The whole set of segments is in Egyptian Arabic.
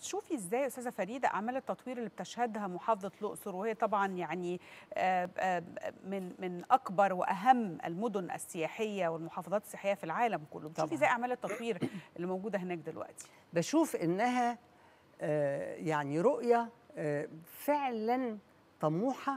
بتشوفي ازاي يا استاذه فريده اعمال التطوير اللي بتشهدها محافظه الاقصر وهي طبعا يعني آه، آه، من من اكبر واهم المدن السياحيه والمحافظات السياحيه في العالم كله بتشوفي طبعاً. ازاي اعمال التطوير اللي موجوده هناك دلوقتي بشوف انها آه، يعني رؤيه آه، فعلا طموحه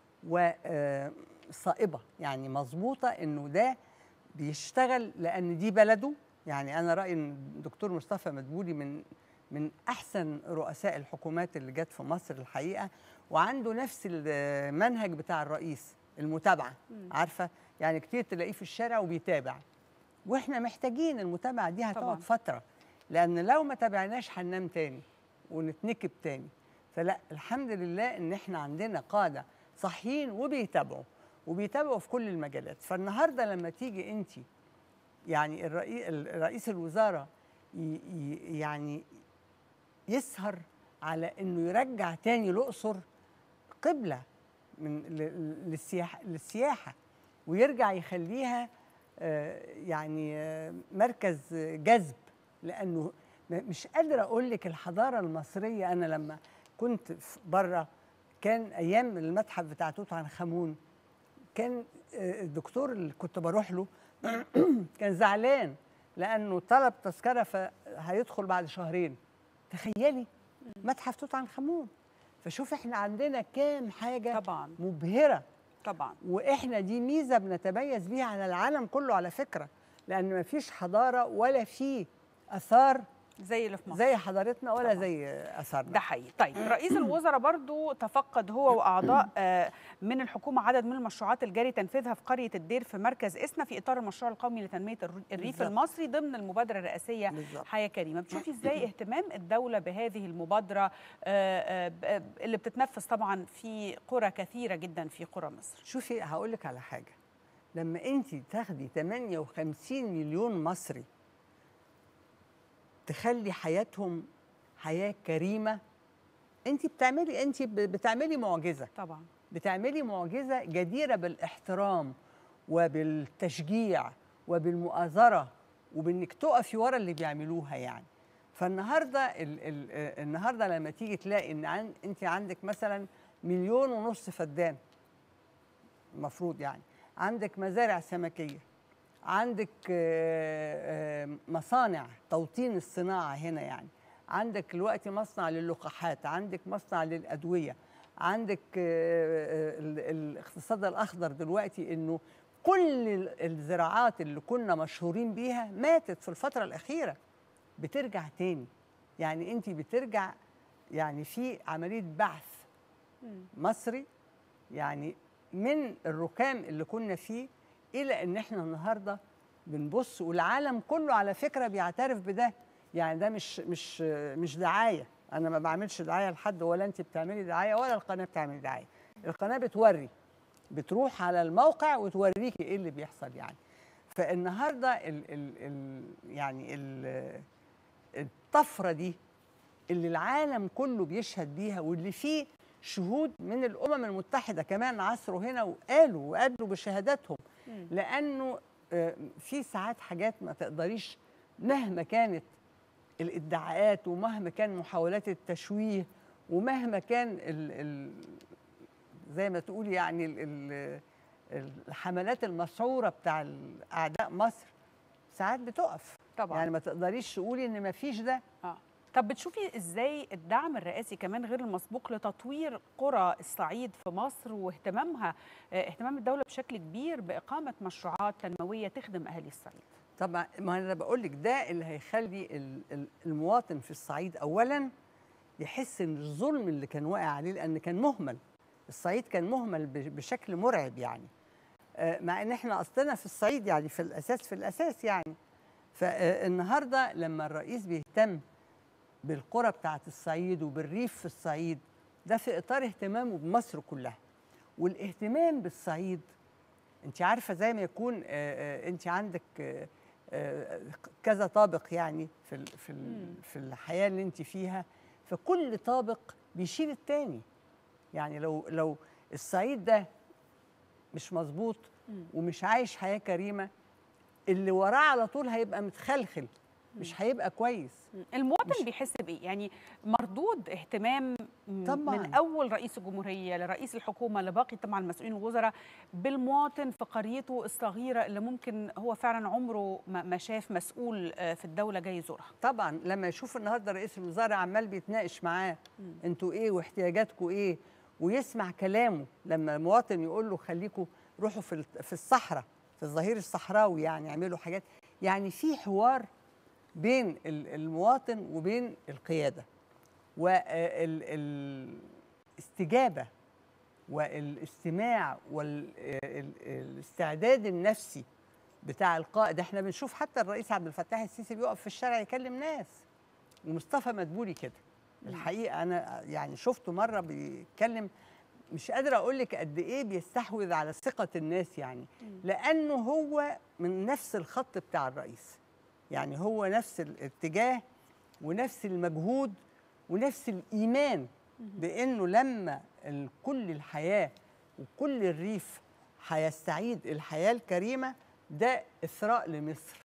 وصائبه يعني مظبوطه انه ده بيشتغل لان دي بلده يعني انا رايي ان الدكتور مصطفى مدبولي من من احسن رؤساء الحكومات اللي جت في مصر الحقيقه وعنده نفس المنهج بتاع الرئيس المتابعه عارفه يعني كتير تلاقيه في الشارع وبيتابع واحنا محتاجين المتابعه دي طبعاً. هتقعد فتره لان لو ما تابعناش هننام تاني ونتنكب تاني فلا الحمد لله ان احنا عندنا قاده صحيين وبيتابعوا وبيتابعوا في كل المجالات فالنهارده لما تيجي انت يعني الرئيس رئيس الوزاره ي- ي- يعني يسهر على انه يرجع تاني الاقصر قبله من ل- للسياحه للسياحه ويرجع يخليها آه، يعني آه، مركز جذب لانه م- مش قادره اقول لك الحضاره المصريه انا لما كنت بره كان ايام المتحف بتاع توت عنخ امون كان آه، الدكتور اللي كنت بروح له كان زعلان لانه طلب تذكره فهيدخل بعد شهرين تخيلي متحف توت عنخ امون فشوف احنا عندنا كام حاجه طبعا مبهره طبعا واحنا دي ميزه بنتميز بيها على العالم كله على فكره لان ما فيش حضاره ولا في اثار زي اللي في مصر زي حضارتنا ولا طبعاً. زي اثارنا ده حقيقي طيب رئيس الوزراء برضو تفقد هو واعضاء آه، من الحكومه عدد من المشروعات الجاري تنفيذها في قريه الدير في مركز اسنا في اطار المشروع القومي لتنميه الر- الريف بالظبط. المصري ضمن المبادره الرئاسيه بالظبط. حياه كريمه بتشوفي ازاي اهتمام الدوله بهذه المبادره آه، آه، ب- اللي بتتنفذ طبعا في قرى كثيره جدا في قرى مصر شوفي هقول لك على حاجه لما انت تاخدي 58 مليون مصري تخلي حياتهم حياه كريمه انت بتعملي انت ب- بتعملي معجزه طبعا بتعملي معجزه جديره بالاحترام وبالتشجيع وبالمؤازره وبانك تقفي ورا اللي بيعملوها يعني فالنهارده ال ال آه، النهارده لما تيجي تلاقي ان عن انت عندك مثلا مليون ونص فدان المفروض يعني عندك مزارع سمكيه عندك آه، آه، مصانع توطين الصناعه هنا يعني عندك دلوقتي مصنع للقاحات عندك مصنع للادويه عندك آه، آه، ال- الاقتصاد الاخضر دلوقتي انه كل ال- الزراعات اللي كنا مشهورين بيها ماتت في الفتره الاخيره بترجع تاني يعني انت بترجع يعني في عمليه بعث مصري يعني من الركام اللي كنا فيه الى ان احنا النهارده بنبص والعالم كله على فكره بيعترف بده يعني ده مش مش مش دعايه انا ما بعملش دعايه لحد ولا انت بتعملي دعايه ولا القناه بتعمل دعايه القناه بتوري بتروح على الموقع وتوريكي ايه اللي بيحصل يعني فالنهارده ال ال ال يعني ال الطفره دي اللي العالم كله بيشهد بيها واللي فيه شهود من الامم المتحده كمان عصروا هنا وقالوا وادوا بشهاداتهم لانه آه، في ساعات حاجات ما تقدريش مهما كانت الادعاءات ومهما كان محاولات التشويه ومهما كان ال ال زي ما تقولي يعني ال ال الحملات المسعوره بتاع اعداء مصر ساعات بتقف طبعا يعني ما تقدريش تقولي ان ما فيش ده آه. طب بتشوفي ازاي الدعم الرئاسي كمان غير المسبوق لتطوير قرى الصعيد في مصر واهتمامها آه، اهتمام الدوله بشكل كبير باقامه مشروعات تنمويه تخدم اهالي الصعيد طبعا ما انا بقول لك ده اللي هيخلي ال- ال- المواطن في الصعيد اولا يحس ان الظلم اللي كان واقع عليه لان كان مهمل الصعيد كان مهمل ب- بشكل مرعب يعني آه، مع ان احنا اصلنا في الصعيد يعني في الاساس في الاساس يعني فالنهارده لما الرئيس بيهتم بالقرى بتاعت الصعيد وبالريف في الصعيد ده في اطار اهتمامه بمصر كلها والاهتمام بالصعيد انت عارفه زي ما يكون آه، آه، انت عندك آه، آه، كذا طابق يعني في ال- في ال- في الحياه اللي انت فيها فكل طابق بيشيل التاني يعني لو لو الصعيد ده مش مظبوط ومش عايش حياه كريمه اللي وراه على طول هيبقى متخلخل مش هيبقى كويس المواطن مش- بيحس بايه يعني مردود اهتمام م- طبعاً. من اول رئيس الجمهوريه لرئيس الحكومه لباقي طبعا مسؤولين الوزراء بالمواطن في قريته الصغيره اللي ممكن هو فعلا عمره ما ما شاف مسؤول آه، في الدوله جاي يزورها طبعا لما يشوف النهارده رئيس الوزراء عمال بيتناقش معاه انتوا ايه واحتياجاتكم ايه ويسمع كلامه لما المواطن يقول له خليكم روحوا في الت- في الصحراء في الظهير الصحراوي يعني اعملوا حاجات يعني في حوار بين ال- المواطن وبين القياده والاستجابه والاستماع والاستعداد النفسي بتاع القائد احنا بنشوف حتى الرئيس عبد الفتاح السيسي بيقف في الشارع يكلم ناس ومصطفى مدبولي كده الحقيقه انا يعني شفته مره بيتكلم مش قادره اقول لك قد ايه بيستحوذ على ثقه الناس يعني لانه هو من نفس الخط بتاع الرئيس يعني هو نفس الاتجاه ونفس المجهود ونفس الايمان بانه لما ال- كل الحياه وكل الريف هيستعيد الحياه الكريمه ده اثراء لمصر